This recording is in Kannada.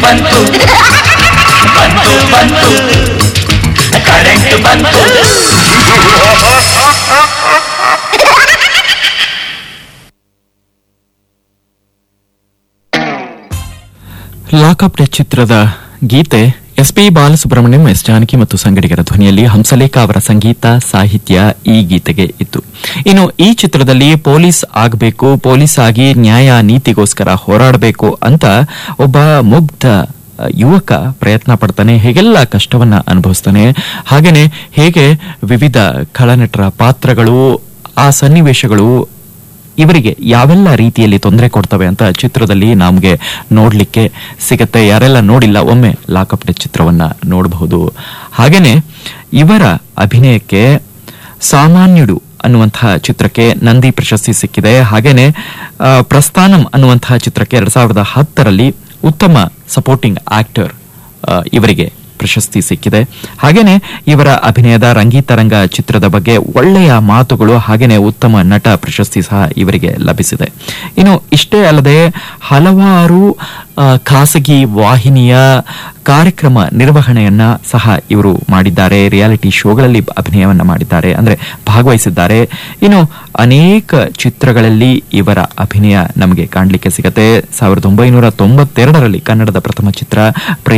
ಬಂತು ಬಂತು ಬಂತು ಕರೆಂಟ್ ಬಂತು ಲಾಕಪ್ ಡೆತ್ ಚಿತ್ರದ ಗೀತೆ S P Balasubrahmanyam S Janaki ಮತ್ತು ಸಂಗಡಿಗರ ಧ್ವನಿಯಲ್ಲಿ ಹಂಸಲೇಖ ಅವರ ಸಂಗೀತ ಸಾಹಿತ್ಯ ಈ ಗೀತೆಗೆ ಇತ್ತು ಇನ್ನು ಈ ಚಿತ್ರದಲ್ಲಿ ಪೊಲೀಸ್ ಆಗಬೇಕು ಪೊಲೀಸ್ ಆಗಿ ನ್ಯಾಯ ನೀತಿಗೋಸ್ಕರ ಹೋರಾಡಬೇಕು ಅಂತ ಒಬ್ಬ ಮುಗ್ಧ ಅ, ಯುವಕ ಪ್ರಯತ್ನ ಪಡ್ತಾನೆ ಹೇಗೆಲ್ಲ ಕಷ್ಟವನ್ನ ಅನುಭವಿಸ್ತಾನೆ ಹಾಗೇನೆ ಹೇಗೆ ವಿವಿಧ ಖಳನಟರ ಪಾತ್ರಗಳು ಆ ಸನ್ನಿವೇಶಗಳು ಇವರಿಗೆ ಯಾವೆಲ್ಲ ರೀತಿಯಲ್ಲಿ ತೊಂದರೆ ಕೊಡ್ತವೆ ಅಂತ ಚಿತ್ರದಲ್ಲಿ ನಮಗೆ ನೋಡ್ಲಿಕ್ಕೆ ಸಿಗತ್ತೆ ಯಾರೆಲ್ಲ ನೋಡಿಲ್ಲ ಒಮ್ಮೆ ಲಾಕಪ್ ಡೆತ್ ಚಿತ್ರವನ್ನ ನೋಡಬಹುದು ಹಾಗೇನೆ ಇವರ ಅಭಿನಯಕ್ಕೆ ಸಾಮಾನ್ಯುಡು ಅನ್ನುವಂತಹ ಚಿತ್ರಕ್ಕೆ ನಂದಿ ಪ್ರಶಸ್ತಿ ಸಿಕ್ಕಿದೆ ಹಾಗೇನೆ ಆ, ಪ್ರಸ್ಥಾನಂ ಅನ್ನುವಂತಹ ಚಿತ್ರಕ್ಕೆ ಎರಡ್ ಸಾವಿರದ ಹತ್ತರಲ್ಲಿ ಉತ್ತಮ ಸಪೋರ್ಟಿಂಗ್ ಆಕ್ಟರ್ ಇವರಿಗೆ ಪ್ರಶಸ್ತಿ ಸಿಕ್ಕಿದೆ ಹಾಗೇನೆ ಇವರ ಅಭಿನಯದ ರಂಗೀತರಂಗ ಚಿತ್ರದ ಬಗ್ಗೆ ಒಳ್ಳೆಯ ಮಾತುಗಳು ಹಾಗೇನೆ ಉತ್ತಮ ನಟ ಪ್ರಶಸ್ತಿ ಸಹ ಇವರಿಗೆ ಲಭಿಸಿದೆ ಇನ್ನು ಇಷ್ಟೇ ಅಲ್ಲದೆ ಹಲವಾರು ಆ, ಖಾಸಗಿ ವಾಹಿನಿಯ ಕಾರ್ಯಕ್ರಮ ನಿರ್ವಹಣೆಯನ್ನ ಸಹ ಇವರು ಮಾಡಿದ್ದಾರೆ ರಿಯಾಲಿಟಿ ಶೋಗಳಲ್ಲಿ ಅಭಿನಯವನ್ನ ಮಾಡಿದ್ದಾರೆ ಅಂದ್ರೆ ಭಾಗವಹಿಸಿದ್ದಾರೆ ಇನ್ನು ಅನೇಕ ಚಿತ್ರಗಳಲ್ಲಿ ಇವರ ಅಭಿನಯ ನಮಗೆ ಕಾಣಲಿಕ್ಕೆ ಸಿಗತ್ತೆ ಸಾವಿರದ ಒಂಬೈನೂರ ತೊಂಬತ್ತೆರಡರಲ್ಲಿ ಕನ್ನಡದ ಪ್ರಥಮ ಚಿತ್ರ